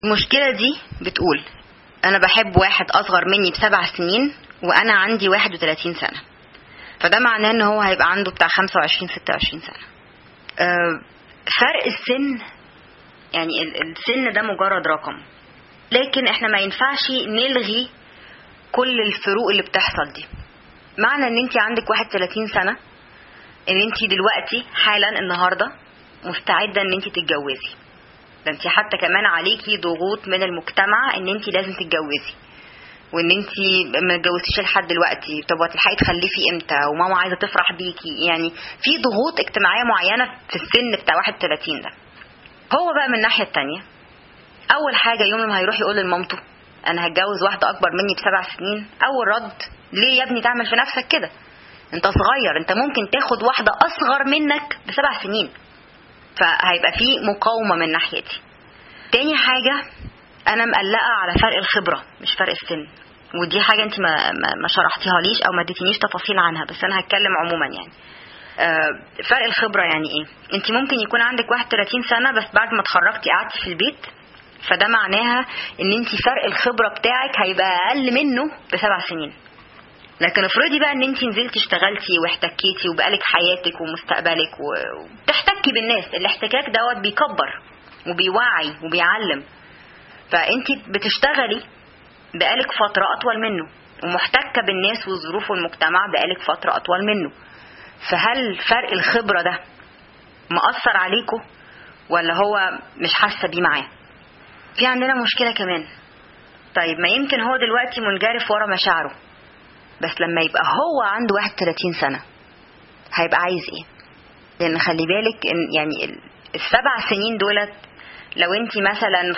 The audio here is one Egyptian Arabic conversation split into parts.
المشكلة دي بتقول أنا بحب واحد أصغر مني بسبع سنين وأنا عندي 31 سنة فده معناه إن هو هيبقى عنده بتاع 25 26 سنة أه فرق السن يعني السن ده مجرد رقم لكن احنا ما ينفعش نلغي كل الفروق اللي بتحصل دي معنى ان انت عندك 31 سنة ان انت دلوقتي حالا النهاردة مستعدة ان انت تتجوزي ده انت حتى كمان عليكي ضغوط من المجتمع ان انت لازم تتجوزي وان انت ما اتجوزتيش لحد دلوقتي طب هتلحقي تخلفي امتى وماما عايزه تفرح بيكي يعني في ضغوط اجتماعيه معينه في السن بتاع 31 ده هو بقى من الناحيه التانية اول حاجه يوم لما هيروح يقول لمامته انا هتجوز واحده اكبر مني بسبع سنين اول رد ليه يا ابني تعمل في نفسك كده انت صغير انت ممكن تاخد واحده اصغر منك بسبع سنين فهيبقى في مقاومه من ناحيتي تاني حاجه انا مقلقه على فرق الخبره مش فرق السن ودي حاجه انت ما ما شرحتيها ليش او ما اديتنيش تفاصيل عنها بس انا هتكلم عموما يعني آه فرق الخبره يعني ايه انت ممكن يكون عندك 31 سنه بس بعد ما اتخرجتي قعدتي في البيت فده معناها ان انت فرق الخبره بتاعك هيبقى اقل منه بسبع سنين لكن افرضي بقى ان انت نزلتي اشتغلتي واحتكيتي وبقالك حياتك ومستقبلك وبتحتكي بالناس الاحتكاك دوت بيكبر وبيوعي وبيعلم فانت بتشتغلي بقالك فتره اطول منه ومحتكه بالناس والظروف والمجتمع بقالك فتره اطول منه فهل فرق الخبره ده مأثر عليكم ولا هو مش حاسه بيه معاه في عندنا مشكله كمان طيب ما يمكن هو دلوقتي منجرف ورا مشاعره بس لما يبقى هو عنده 31 سنه هيبقى عايز ايه لان خلي بالك ان يعني السبع سنين دولت لو انت مثلا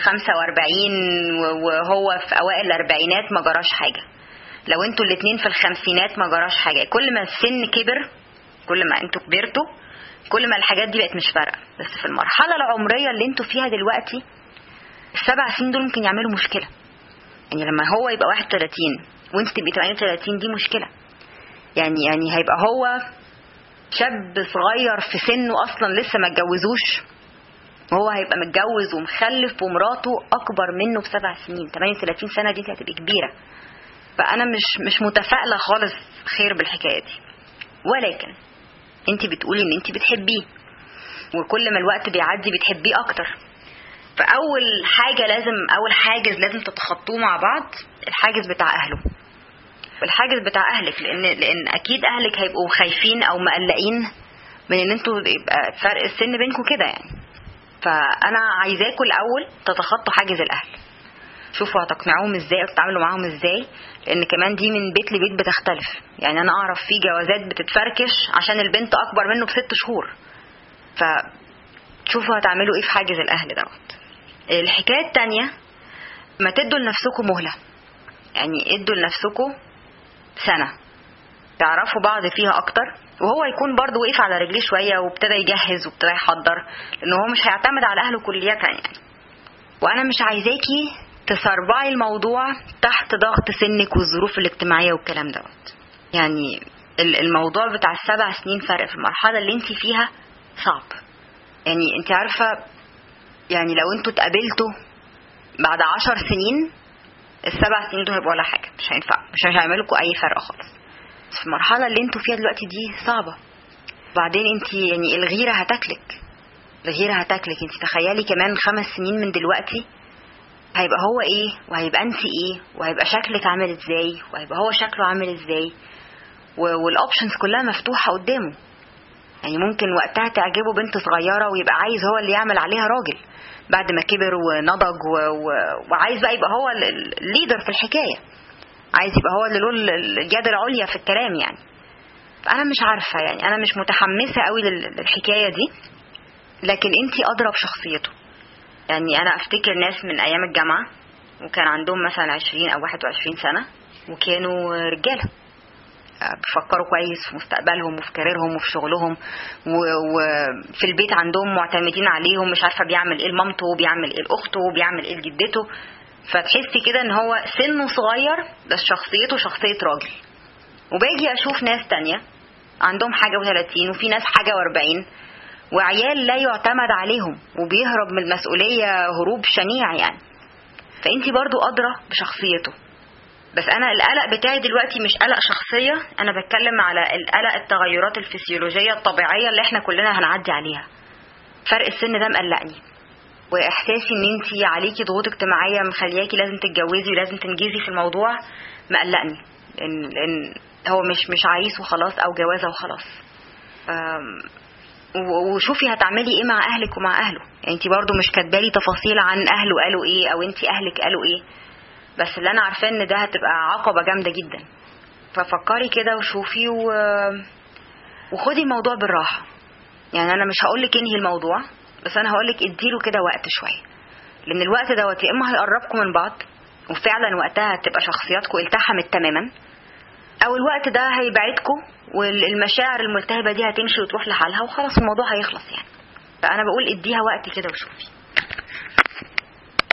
45 وهو في اوائل الاربعينات ما جراش حاجه لو انتوا الاثنين في الخمسينات ما جراش حاجه كل ما السن كبر كل ما انتوا كبرتوا كل ما الحاجات دي بقت مش فارقه بس في المرحله العمريه اللي انتوا فيها دلوقتي السبع سنين دول ممكن يعملوا مشكله يعني لما هو يبقى 31 وانت تبقي 38 دي مشكله يعني يعني هيبقى هو شاب صغير في سنه اصلا لسه ما اتجوزوش وهو هيبقى متجوز ومخلف ومراته اكبر منه بسبع سنين 38 سنه دي هتبقى كبيره فانا مش مش متفائله خالص خير بالحكايه دي ولكن انت بتقولي ان انت بتحبيه وكل ما الوقت بيعدي بتحبيه اكتر فاول حاجه لازم اول حاجز لازم تتخطوه مع بعض الحاجز بتاع اهله الحاجز بتاع اهلك لان لان اكيد اهلك هيبقوا خايفين او مقلقين من ان انتوا يبقى فرق السن بينكم كده يعني فانا عايزاكم الاول تتخطوا حاجز الاهل شوفوا هتقنعوهم ازاي وتتعاملوا معاهم ازاي لان كمان دي من بيت لبيت بتختلف يعني انا اعرف في جوازات بتتفركش عشان البنت اكبر منه بست شهور فشوفوا هتعملوا ايه في حاجز الاهل دوت الحكايه التانية ما تدوا لنفسكم مهله يعني ادوا لنفسكم سنه تعرفوا بعض فيها اكتر وهو يكون برضه وقف على رجليه شويه وابتدى يجهز وابتدى يحضر لان هو مش هيعتمد على اهله كليا يعني وانا مش عايزاكي تسربعي الموضوع تحت ضغط سنك والظروف الاجتماعيه والكلام دوت يعني الموضوع بتاع السبع سنين فرق في المرحله اللي انت فيها صعب يعني انت عارفه يعني لو انتوا اتقابلتوا بعد عشر سنين السبع سنين دول هيبقوا ولا حاجه مش هينفع مش هيعملوا لكم اي فرق خالص بس في المرحله اللي انتوا فيها دلوقتي دي صعبه بعدين انت يعني الغيره هتاكلك الغيره هتاكلك انت تخيلي كمان خمس سنين من دلوقتي هيبقى هو ايه وهيبقى انت ايه وهيبقى شكلك عامل ازاي وهيبقى هو شكله عامل ازاي والاوبشنز كلها مفتوحه قدامه يعني ممكن وقتها تعجبه بنت صغيره ويبقى عايز هو اللي يعمل عليها راجل بعد ما كبر ونضج و... و... وعايز بقى يبقى هو الليدر في الحكايه عايز يبقى هو اللي له اليد العليا في الكلام يعني فانا مش عارفه يعني انا مش متحمسه قوي للحكايه دي لكن انت ادرى بشخصيته يعني انا افتكر ناس من ايام الجامعه وكان عندهم مثلا 20 او 21 سنه وكانوا رجاله بيفكروا كويس في مستقبلهم وفي كاريرهم وفي شغلهم وفي البيت عندهم معتمدين عليهم مش عارفه بيعمل ايه لمامته وبيعمل ايه لاخته وبيعمل ايه لجدته فتحسي كده ان هو سنه صغير بس شخصيته شخصيه راجل وباجي اشوف ناس تانية عندهم حاجه و30 وفي ناس حاجه و40 وعيال لا يعتمد عليهم وبيهرب من المسؤوليه هروب شنيع يعني فانت برضو ادرى بشخصيته بس انا القلق بتاعي دلوقتي مش قلق شخصيه انا بتكلم على القلق التغيرات الفسيولوجيه الطبيعيه اللي احنا كلنا هنعدي عليها فرق السن ده مقلقني واحساسي ان انت عليكي ضغوط اجتماعيه مخلياكي لازم تتجوزي ولازم تنجزي في الموضوع مقلقني لان لان هو مش مش عريس وخلاص او جوازه وخلاص وشوفي هتعملي ايه مع اهلك ومع اهله يعني انت برضو مش كاتبالي تفاصيل عن اهله قالوا ايه او انت اهلك قالوا ايه بس اللي انا عارفاه ان ده هتبقى عقبه جامده جدا ففكري كده وشوفي و... وخدي الموضوع بالراحه يعني انا مش هقولك انهي الموضوع بس انا هقولك اديله كده وقت شويه لان الوقت دوت يا اما هيقربكم من بعض وفعلا وقتها هتبقى شخصياتكم التحمت تماما او الوقت ده هيبعدكم والمشاعر الملتهبه دي هتمشي وتروح لحالها وخلاص الموضوع هيخلص يعني فانا بقول اديها وقت كده وشوفي